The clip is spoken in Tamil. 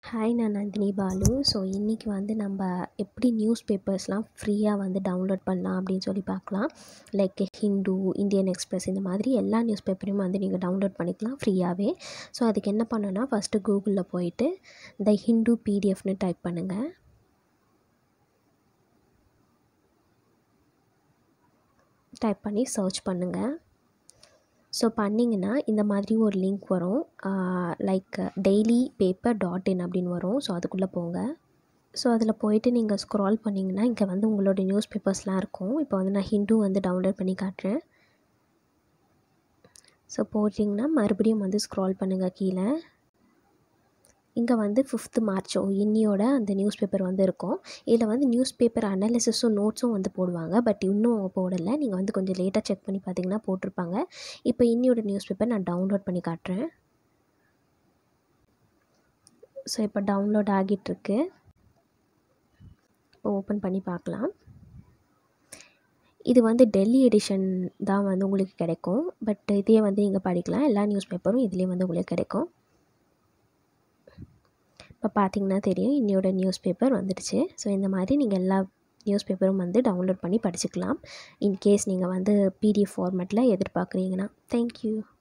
ஹாய் நான் நந்தினி பாலு ஸோ இன்றைக்கி வந்து நம்ம எப்படி நியூஸ் பேப்பர்ஸ்லாம் ஃப்ரீயாக வந்து டவுன்லோட் பண்ணலாம் அப்படின்னு சொல்லி பார்க்கலாம் லைக் ஹிந்து இந்தியன் எக்ஸ்பிரஸ் இந்த மாதிரி எல்லா நியூஸ் பேப்பரையும் வந்து நீங்கள் டவுன்லோட் பண்ணிக்கலாம் ஃப்ரீயாகவே ஸோ அதுக்கு என்ன பண்ணணும்னா ஃபஸ்ட்டு கூகுளில் போயிட்டு த ஹிந்து பிடிஎஃப்னு டைப் பண்ணுங்கள் டைப் பண்ணி சர்ச் பண்ணுங்கள் ஸோ பண்ணிங்கன்னா இந்த மாதிரி ஒரு லிங்க் வரும் like daily paper dot in அப்படின்னு வரும் ஸோ அதுக்குள்ளே போங்க ஸோ அதில் போயிட்டு நீங்கள் ஸ்க்ரால் பண்ணிங்கன்னா இங்கே வந்து உங்களோட நியூஸ் பேப்பர்ஸ்லாம் இருக்கும் இப்போ வந்து நான் ஹிந்து வந்து டவுன்லோட் பண்ணி காட்டுறேன் ஸோ போட்டிங்கன்னா மறுபடியும் வந்து ஸ்க்ரால் பண்ணுங்கள் கீழே இங்கே வந்து ஃபிஃப்த்து மார்ச்சோ இன்னியோட அந்த நியூஸ் பேப்பர் வந்து இருக்கும் இதில் வந்து நியூஸ் பேப்பர் அனாலிசிஸும் நோட்ஸும் வந்து போடுவாங்க பட் இன்னும் அவங்க போடலை நீங்கள் வந்து கொஞ்சம் லேட்டாக செக் பண்ணி பார்த்தீங்கன்னா போட்டிருப்பாங்க இப்போ இன்னியோட நியூஸ் பேப்பர் நான் டவுன்லோட் பண்ணி காட்டுறேன் ஸோ இப்போ டவுன்லோட் ஆகிட்டுருக்கு இப்போ ஓப்பன் பண்ணி பார்க்கலாம் இது வந்து டெல்லி எடிஷன் தான் வந்து உங்களுக்கு கிடைக்கும் பட் இதே வந்து நீங்கள் படிக்கலாம் எல்லா நியூஸ் பேப்பரும் இதுலேயே வந்து உங்களுக்கு கிடைக்கும் இப்போ பார்த்தீங்கன்னா தெரியும் இன்னையோட நியூஸ் பேப்பர் வந்துடுச்சு ஸோ இந்த மாதிரி நீங்கள் எல்லா நியூஸ் பேப்பரும் வந்து டவுன்லோட் பண்ணி படிச்சுக்கலாம் இன்கேஸ் நீங்கள் வந்து பிடிஎஃப் ஃபார்மேட்டில் எதிர்பார்க்குறீங்கன்னா தேங்க்யூ